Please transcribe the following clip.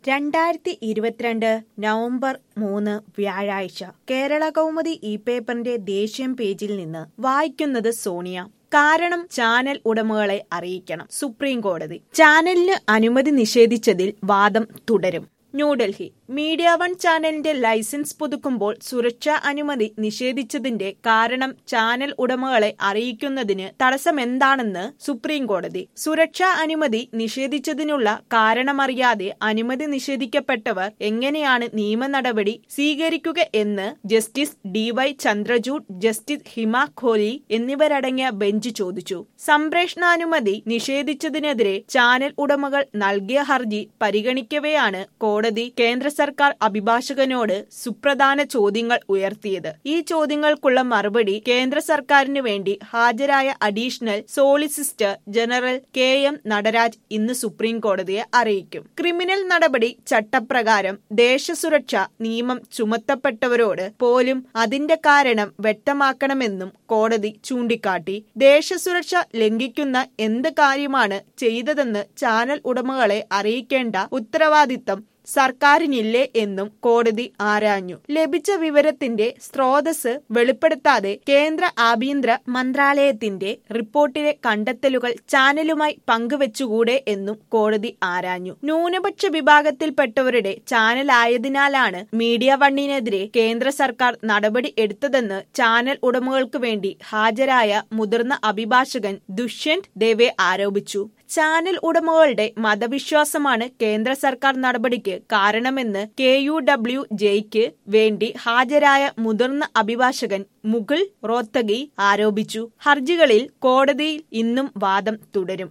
രണ്ടായിരത്തി ഇരുപത്തിരണ്ട് നവംബർ മൂന്ന് വ്യാഴാഴ്ച കേരള കൗമുദി ഇ പേപ്പറിന്റെ ദേശീയം പേജിൽ നിന്ന് വായിക്കുന്നത് സോണിയ കാരണം ചാനൽ ഉടമകളെ അറിയിക്കണം സുപ്രീം കോടതി ചാനലിന് അനുമതി നിഷേധിച്ചതിൽ വാദം തുടരും ന്യൂഡൽഹി മീഡിയ വൺ ചാനലിന്റെ ലൈസൻസ് പുതുക്കുമ്പോൾ സുരക്ഷാ അനുമതി നിഷേധിച്ചതിന്റെ കാരണം ചാനൽ ഉടമകളെ അറിയിക്കുന്നതിന് തടസ്സമെന്താണെന്ന് സുപ്രീം കോടതി സുരക്ഷാ അനുമതി നിഷേധിച്ചതിനുള്ള കാരണമറിയാതെ അനുമതി നിഷേധിക്കപ്പെട്ടവർ എങ്ങനെയാണ് നിയമ നടപടി സ്വീകരിക്കുക എന്ന് justice D Y Chandrachud justice Hima Kohli എന്നിവരടങ്ങിയ ബെഞ്ച് ചോദിച്ചു സംപ്രേഷണാനുമതി നിഷേധിച്ചതിനെതിരെ ചാനൽ ഉടമകൾ നൽകിയ ഹർജി പരിഗണിക്കവെയാണ് കോടതി കേന്ദ്ര സർക്കാർ അഭിഭാഷകനോട് സുപ്രധാന ചോദ്യങ്ങൾ ഉയർത്തിയത് ഈ ചോദ്യങ്ങൾക്കുള്ള മറുപടി കേന്ദ്ര സർക്കാരിന് വേണ്ടി ഹാജരായ additional solicitor general K M Nataraj ഇന്ന് സുപ്രീം കോടതിയെ അറിയിക്കും ക്രിമിനൽ നടപടി ചട്ടപ്രകാരം ദേശസുരക്ഷ നിയമം ചുമത്തപ്പെട്ടവരോട് പോലും അതിന്റെ കാരണം വ്യക്തമാക്കണമെന്നും കോടതി ചൂണ്ടിക്കാട്ടി ദേശസുരക്ഷ ലംഘിക്കുന്ന എന്ത് കാര്യമാണ് ചെയ്തതെന്ന് ചാനൽ ഉടമകളെ അറിയിക്കേണ്ട ഉത്തരവാദിത്തം സർക്കാരിനില്ലേ എന്നും കോടതി ആരാഞ്ഞു ലഭിച്ച വിവരത്തിന്റെ സ്രോതസ് വെളിപ്പെടുത്താതെ കേന്ദ്ര ആഭ്യന്തര മന്ത്രാലയത്തിന്റെ റിപ്പോർട്ടിലെ കണ്ടെത്തലുകൾ ചാനലുമായി പങ്കുവെച്ചുകൂടെ എന്നും കോടതി ആരാഞ്ഞു ന്യൂനപക്ഷ വിഭാഗത്തിൽപ്പെട്ടവരുടെ ചാനലായതിനാലാണ് മീഡിയ വണ്ണിനെതിരെ കേന്ദ്ര സർക്കാർ നടപടി എടുത്തതെന്ന് ചാനൽ ഉടമകൾക്ക് വേണ്ടി ഹാജരായ മുതിർന്ന അഭിഭാഷകൻ ദുഷ്യന്ത് ദേവെ ആരോപിച്ചു ചാനൽ ഉടമകളുടെ മതവിശ്വാസമാണ് കേന്ദ്ര സർക്കാർ നടപടിക്ക് കാരണമെന്ന് കെ യു ഡബ്ല്യു ജെയ്ക്ക് വേണ്ടി ഹാജരായ മുതിർന്ന അഭിഭാഷകൻ മുകുൾ റോത്തഗി ആരോപിച്ചു ഹർജികളിൽ കോടതിയിൽ ഇന്നും വാദം തുടരും